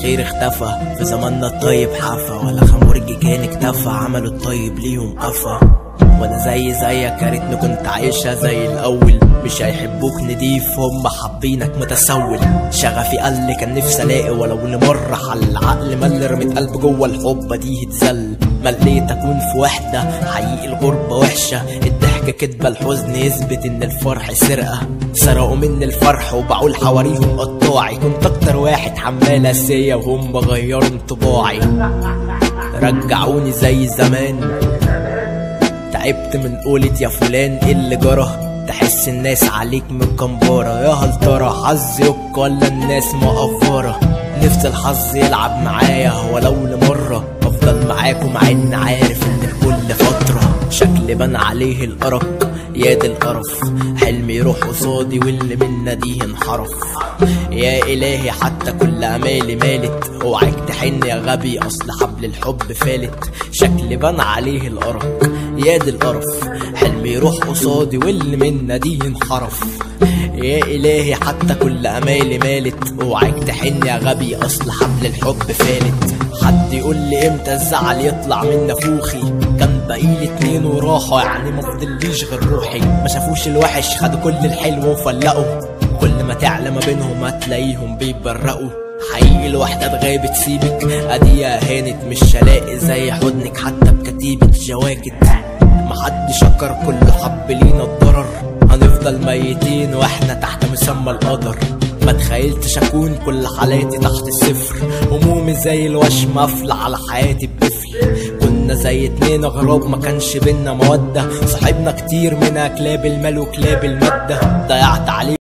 الخير اختفى في زماننا الطيب حفا ولا خمرجي كان اكتفى عملوا الطيب ليهم قفا وانا زي زيك يا ريتني كنت عايشها زي الاول مش هيحبوك نضيف هم حابينك متسول شغفي قل كان نفسي الاقي ولو لمرة حل العقل مل رميت قلب جوه الحب دي يتذل مليت اكون في وحدة حقيقي الغربة وحشة الضحكة كدبة الحزن يثبت ان الفرح سرقة سرقوا مني الفرح وباعوا حواريهم قطاعي كنت اكتر واحد حمال اسية وهم غيروا انطباعي رجعوني زي زمان تعبت من قولة يا فلان ايه اللي جرى تحس الناس عليك مكمبرة يا هل ترى حظ يبقى ولا الناس مقفرة نفس الحظ يلعب معايا ولو لمرة افضل معاكم مع ان عارف ان كل فترة شكل بان عليه الارق يا دي القرف حلمي يروح قصادي واللي منا دي انحرف يا الهي حتى كل امالي مالت اوعك تحن يا غبي اصل حبل الحب فالت شكل بان عليه الارق يا دي القرف حلمي يروح قصادي واللي منا دي انحرف يا الهي حتى كل امالي مالت اوعك تحن يا غبي اصل حبل الحب فالت حد يقول لي امتى الزعل يطلع من نافوخي كان بقيلي اتنين وراحوا يعني ما فضليش غير روحي ما شافوش الوحش خدوا كل الحلو وفلقوا كل ما تعلى ما بينهم هتلاقيهم بيبرقوا حقيقي الوحدة اتغابت سيبك اديها هانت مش هلاقي زي حضنك حتى بكتيبة جواكت محد شكر كل حب لينا الضرر هنفضل ميتين واحنا تحت مسمى القدر ما تخيلتش اكون كل حالاتي تحت الصفر همومي زي الوشم قافلة على حياتي بقفل كنا زي اتنين اغراب ما كانش بينا مودة صاحبنا كتير منها كلاب المال وكلاب المادة ضيعت عليه